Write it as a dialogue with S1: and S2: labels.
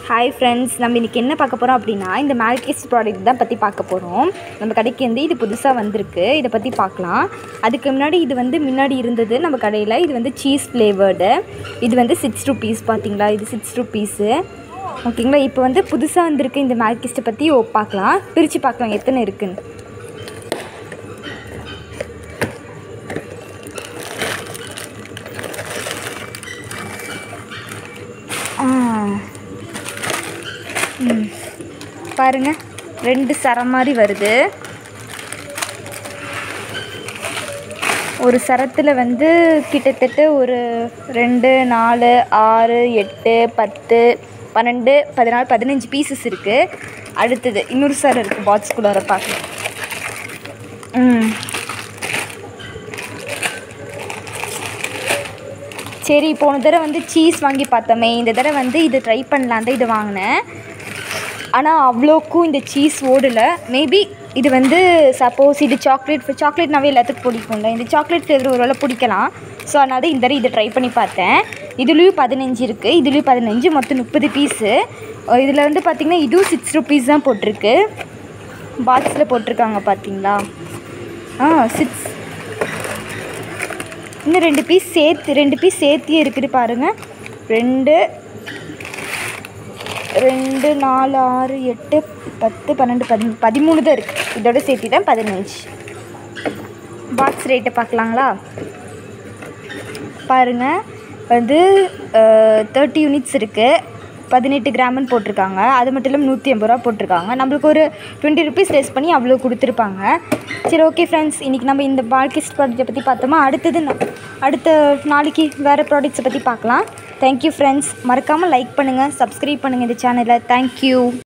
S1: hi friends நம்ம இன்றைக்கி என்ன பார்க்க போகிறோம் அப்படின்னா இந்த மேல்கிஸ் ப்ராடக்ட் தான் பற்றி பார்க்க போகிறோம் நம்ம கடைக்கு வந்து இது புதுசாக வந்திருக்கு இதை பற்றி பார்க்கலாம் அதுக்கு முன்னாடி இது வந்து முன்னாடி இருந்தது நம்ம கடையில் இது வந்து சீஸ் ஃப்ளேவர்டு இது வந்து சிக்ஸ் ருபீஸ் பார்த்தீங்களா இது சிக்ஸ் ருபீஸு ஓகேங்களா இப்போ வந்து புதுசாக வந்திருக்கு இந்த மேல்கிஸ்ட்டை பற்றி ஓ பார்க்கலாம் பிரித்து பார்க்கலாம் எத்தனை இருக்குன்னு ஆ ம் பாருங்க ரெண்டு சரம் மாதிரி வருது ஒரு சரத்தில் வந்து கிட்டத்தட்ட ஒரு ரெண்டு நாலு ஆறு எட்டு பத்து பன்னெண்டு பதினாலு பதினஞ்சு பீசஸ் இருக்குது அடுத்தது இன்னொரு சரம் இருக்குது பாக்ஸ்குள்ளார பார்க்கலாம் ம் சரி போன தடவை வந்து சீஸ் வாங்கி பார்த்தோமே இந்த தடவை வந்து இது ட்ரை பண்ணலாம் தான் இது வாங்கினேன் ஆனால் அவ்வளோக்கும் இந்த சீஸ் ஓடலை மேபி இது வந்து சப்போஸ் இது சாக்லேட் சாக்லேட்னாவே எல்லாத்துக்கும் பிடிக்கும்ல இந்த சாக்லேட் ஃப்ளேவர் ஒரு வேளை பிடிக்கலாம் ஸோ அதனால தான் இந்த தடவை இதை ட்ரை பண்ணி பார்த்தேன் இதுலேயும் பதினஞ்சு இருக்குது இதுலேயும் பதினஞ்சு மொத்தம் முப்பது பீஸு இதில் வந்து பார்த்திங்கன்னா இதுவும் சிக்ஸ் ருபீஸ் தான் போட்டிருக்கு பாக்ஸில் போட்டிருக்காங்க பார்த்தீங்களா ஆ சிக்ஸ் இன்னும் ரெண்டு பீஸ் சேர்த்து ரெண்டு பீஸ் சேர்த்தியே இருக்குது பாருங்கள் ரெண்டு ரெண்டு நாலு ஆறு எட்டு பத்து பன்னெண்டு பதிமூணு பதிமூணு தான் இருக்குது இதோட சேர்த்து தான் பதினஞ்சு பாக்ஸ் ரேட்டை பார்க்கலாங்களா பாருங்கள் வந்து தேர்ட்டி யூனிட்ஸ் இருக்குது பதினெட்டு கிராம்னு போட்டிருக்காங்க அது மட்டும் இல்லாமல் நூற்றி ஐம்பது ரூபா போட்டிருக்காங்க நம்மளுக்கு ஒரு டுவெண்ட்டி ருபீஸ் லெஸ் பண்ணி அவ்வளோ கொடுத்துருப்பாங்க சரி ஓகே ஃப்ரெண்ட்ஸ் இன்றைக்கி நம்ம இந்த பால்கிஸ்ட் ப்ராடக்ட்டை பற்றி பார்த்தோமா அடுத்தது நா- அடுத்த நாளைக்கு வேறு ப்ராடக்ட்ஸை பற்றி பார்க்கலாம் தேங்க்யூ ஃப்ரெண்ட்ஸ் மறக்காமல் லைக் பண்ணுங்கள் சப்ஸ்கிரைப் பண்ணுங்கள் இந்த சேனலை தேங்க்யூ